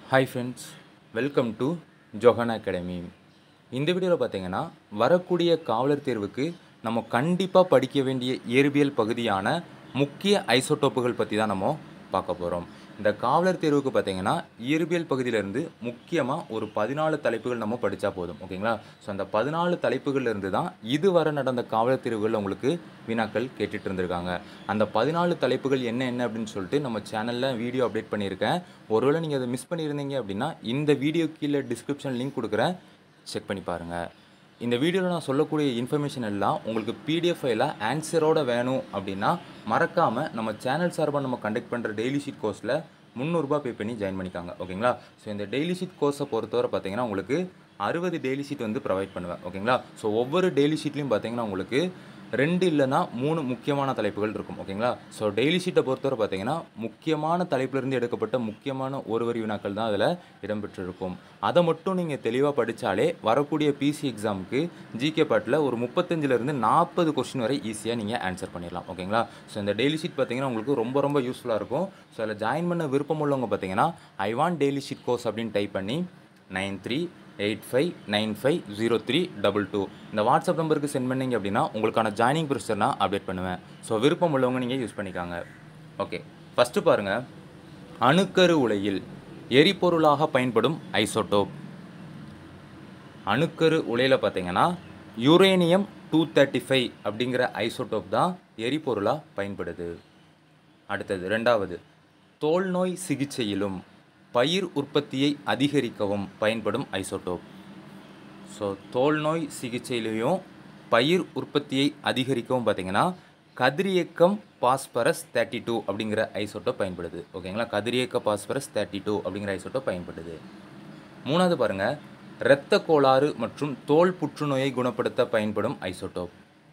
hi friends welcome to Johan academy இந்த வீடியோவில் பார்த்தீங்கன்னா வரக்கூடிய காவலர் தேர்வுக்கு நம்ம கண்டிப்பாக படிக்க வேண்டிய இயற்பியல் பகுதியான முக்கிய ஐசோடோப்புகள் பற்றி தான் நம்ம பார்க்க போகிறோம் இந்த காவலர் தேர்வுக்கு பார்த்தீங்கன்னா இயற்பியல் பகுதியிலேருந்து முக்கியமாக ஒரு பதினாலு தலைப்புகள் நம்ம படித்தா போதும் ஓகேங்களா ஸோ அந்த பதினாலு தலைப்புகள்ல இருந்து தான் இதுவரை நடந்த காவலர் தேர்வுகளில் உங்களுக்கு வினாக்கள் கேட்டுட்டு இருந்திருக்காங்க அந்த பதினாலு தலைப்புகள் என்ன என்ன அப்படின்னு சொல்லிட்டு நம்ம சேனலில் வீடியோ அப்டேட் பண்ணியிருக்கேன் ஒருவேளை நீங்கள் அதை மிஸ் பண்ணியிருந்தீங்க அப்படின்னா இந்த வீடியோ கீழே டிஸ்கிரிப்ஷன் லிங்க் கொடுக்குறேன் செக் பண்ணி பாருங்கள் இந்த வீடியோவில் நான் சொல்லக்கூடிய இன்ஃபர்மேஷன் எல்லாம் உங்களுக்கு பிடிஎஃப் ஃபைலாக ஆன்சரோட வேணும் அப்படின்னா மறக்காமல் நம்ம சேனல் சார்பாக நம்ம கண்டக்ட் பண்ணுற டெய்லி ஷீட் கோர்ஸில் முந்நூறுரூபா பே பண்ணி ஜாயின் பண்ணிக்காங்க ஓகேங்களா ஸோ இந்த டெய்லி ஷீட் கோர்ஸை பொறுத்தவரை பார்த்தீங்கன்னா உங்களுக்கு அறுபது டெய்லி ஷீட் வந்து ப்ரொவைட் பண்ணுவேன் ஓகேங்களா ஸோ ஒவ்வொரு டெய்லி ஷீட்லையும் பார்த்தீங்கன்னா உங்களுக்கு ரெண்டு இல்லைன்னா மூணு முக்கியமான தலைப்புகள் இருக்கும் ஓகேங்களா ஸோ டெய்லி ஷீட்டை பொறுத்தவரை பார்த்தீங்கன்னா முக்கியமான தலைப்பிலிருந்து எடுக்கப்பட்ட முக்கியமான ஒரு வரி வினாக்கள் தான் அதில் இடம்பெற்றிருக்கும் அதை மட்டும் நீங்கள் தெளிவாக படித்தாலே வரக்கூடிய பிசி எக்ஸாமுக்கு ஜிகே பாட்டில் ஒரு முப்பத்தஞ்சிலேருந்து நாற்பது கொஸ்டின் வரை ஈஸியாக நீங்கள் ஆன்சர் பண்ணிடலாம் ஓகேங்களா ஸோ இந்த டெய்லி ஷீட் பார்த்தீங்கன்னா உங்களுக்கு ரொம்ப ரொம்ப யூஸ்ஃபுல்லாக இருக்கும் ஸோ அதில் ஜாயின் பண்ண விருப்பம் உள்ளவங்க பார்த்தீங்கன்னா I want daily sheet course அப்படின்னு டைப் பண்ணி nine three eight five nine five zero three double two இந்த வாட்ஸ்அப் நம்பருக்கு சென்ட் பண்ணீங்க அப்படின்னா உங்களுக்கான ஜாயினிங் ப்ரொசீஜர் நான் அப்டேட் பண்ணுவேன் ஸோ விருப்பம் உள்ளவங்க நீங்கள் யூஸ் பண்ணிக்காங்க ஓகே ஃபஸ்ட்டு பாருங்கள் அணுக்கரு உலையில் எரிபொருளாக பயன்படும் ஐசோட்டோப் அணுக்கரு உலையில் பார்த்தீங்கன்னா யுரேனியம் டூ தேர்ட்டி ஃபைவ் அப்படிங்கிற ஐசோட்டோப் தான் எரிபொருளாக பயன்படுது அடுத்தது ரெண்டாவது தோல் நோய் சிகிச்சையிலும் பயிர் உற்பத்தியை அதிகரிக்கவும் பயன்படும் ஐசோட்டோப் ஸோ தோல் நோய் சிகிச்சையிலையும் பயிர் உற்பத்தியை அதிகரிக்கவும் பார்த்தீங்கன்னா கதிரியக்கம் பாஸ்பரஸ் தேர்ட்டி டூ அப்படிங்கிற ஐசோட்டோப் பயன்படுது ஓகேங்களா கதிரியக்க பாஸ்பரஸ் தேர்ட்டி டூ அப்படிங்கிற ஐசோட்டோப் பயன்படுது மூணாவது பாருங்கள் இரத்த கோளாறு மற்றும் தோல் புற்றுநோயை குணப்படுத்த பயன்படும் ஐசோட்டோப்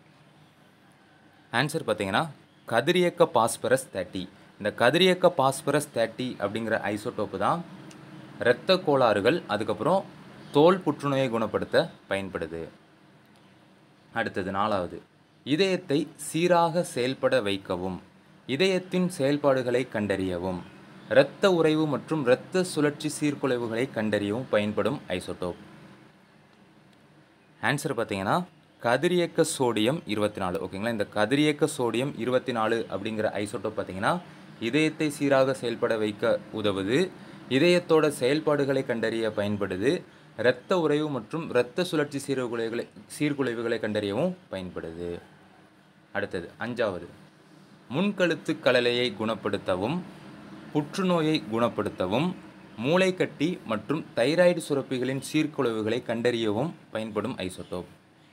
ஆன்சர் பார்த்தீங்கன்னா கதிரியக்க பாஸ்பரஸ் தேர்ட்டி இந்த கதிரியக்க பாஸ்பரஸ் தேர்ட்டி அப்படிங்கிற ஐசோட்டோப்பு தான் இரத்த கோளாறுகள் அதுக்கப்புறம் தோல் புற்றுநோயை குணப்படுத்த பயன்படுது அடுத்தது நாலாவது இதயத்தை சீராக செயல்பட வைக்கவும் இதயத்தின் செயல்பாடுகளை கண்டறியவும் இரத்த உறைவு மற்றும் இரத்த சுழற்சி சீர்குலைவுகளை கண்டறியவும் பயன்படும் ஐசோட்டோப் ஆன்சர் பார்த்தீங்கன்னா கதிரியக்க சோடியம் இருபத்தி நாலு ஓகேங்களா இந்த கதிரியக்க சோடியம் இருபத்தி நாலு அப்படிங்கிற ஐசோட்டோப் பார்த்தீங்கன்னா இதயத்தை சீராக செயல்பட வைக்க உதவுது இதயத்தோட செயல்பாடுகளை கண்டறிய பயன்படுது இரத்த உறைவு மற்றும் இரத்த சுழற்சி சீர்குலைவுகளை சீர்குலைவுகளை கண்டறியவும் பயன்படுது அடுத்தது அஞ்சாவது முன்கழுத்து கலலையை குணப்படுத்தவும் புற்றுநோயை குணப்படுத்தவும் மூளைக்கட்டி மற்றும் தைராய்டு சுரப்பிகளின் சீர்குலைவுகளை கண்டறியவும் பயன்படும் ஐசோட்டோப்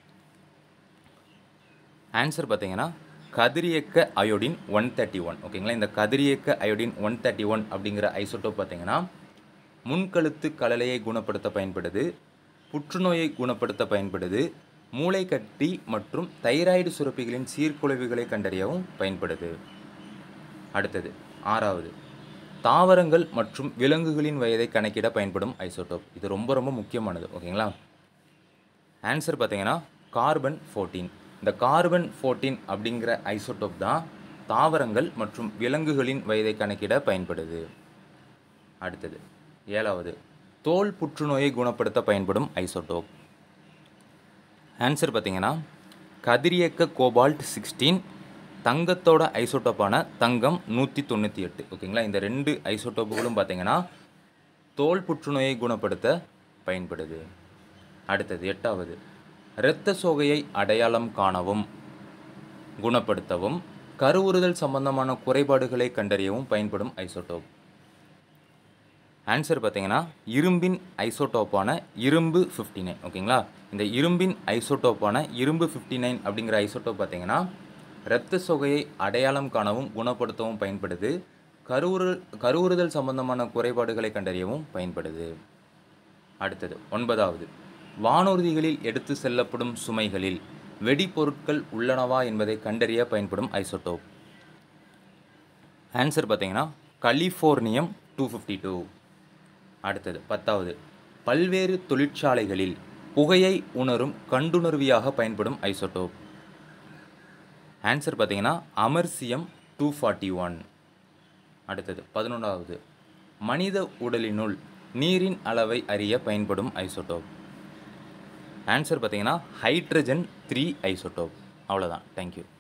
ஆன்சர் பார்த்தீங்கன்னா கதிரியக்க அயோடின் ஒன் தேர்ட்டி ஒன் ஓகேங்களா இந்த கதிரியக்க அயோடின் ஒன் தேர்ட்டி ஒன் அப்படிங்கிற ஐசோட்டோப் பார்த்தீங்கன்னா முன்கழுத்து கலலையை குணப்படுத்த பயன்படுது புற்றுநோயை குணப்படுத்த பயன்படுது மூளைக்கட்டி மற்றும் தைராய்டு சுரப்பிகளின் சீர்குலைவுகளை கண்டறியவும் பயன்படுது அடுத்தது ஆறாவது தாவரங்கள் மற்றும் விலங்குகளின் வயதை கணக்கிட பயன்படும் ஐசோட்டோப் இது ரொம்ப ரொம்ப முக்கியமானது ஓகேங்களா ஆன்சர் பார்த்தீங்கன்னா கார்பன் ஃபோர்டீன் இந்த கார்பன் ஃபோர்டீன் அப்படிங்கிற ஐசோட்டோப் தான் தாவரங்கள் மற்றும் விலங்குகளின் வயதை கணக்கிட பயன்படுது அடுத்தது ஏழாவது தோல் புற்றுநோயை குணப்படுத்த பயன்படும் ஐசோட்டோப் ஆன்சர் பார்த்தீங்கன்னா கதிரியக்க கோபால்ட் சிக்ஸ்டீன் தங்கத்தோட ஐசோட்டோப்பான தங்கம் நூற்றி தொண்ணூற்றி எட்டு ஓகேங்களா இந்த ரெண்டு ஐசோட்டோப்புகளும் பார்த்தீங்கன்னா தோல் புற்றுநோயை குணப்படுத்த பயன்படுது அடுத்தது எட்டாவது இரத்த சோகையை அடையாளம் காணவும் குணப்படுத்தவும் கருவுறுதல் சம்பந்தமான குறைபாடுகளை கண்டறியவும் பயன்படும் ஐசோட்டோப் ஆன்சர் பார்த்தீங்கன்னா இரும்பின் ஐசோட்டோப்பான இரும்பு ஃபிஃப்டி நைன் ஓகேங்களா இந்த இரும்பின் ஐசோட்டோப்பான இரும்பு ஃபிஃப்டி நைன் அப்படிங்கிற ஐசோட்டோப் பார்த்தீங்கன்னா இரத்த சொகையை அடையாளம் காணவும் குணப்படுத்தவும் பயன்படுது கருவுறு கருவுறுதல் சம்பந்தமான குறைபாடுகளை கண்டறியவும் பயன்படுது அடுத்தது ஒன்பதாவது வானூர்திகளில் எடுத்து செல்லப்படும் சுமைகளில் வெடிப்பொருட்கள் உள்ளனவா என்பதை கண்டறிய பயன்படும் ஐசோட்டோப் ஆன்சர் பார்த்தீங்கன்னா கலிஃபோர்னியம் டூ ஃபிஃப்டி டூ அடுத்தது பத்தாவது பல்வேறு தொழிற்சாலைகளில் புகையை உணரும் கண்டுணர்வியாக பயன்படும் ஐசோட்டோப் ஆன்சர் பார்த்தீங்கன்னா அமர்சியம் டூ ஃபார்ட்டி ஒன் அடுத்தது பதினொன்றாவது மனித உடலினுள் நீரின் அளவை அறிய பயன்படும் ஐசோடோப் ஆன்சர் பார்த்தீங்கன்னா ஹைட்ரஜன் த்ரீ ஐசோடோப் அவ்வளோதான் தேங்க்யூ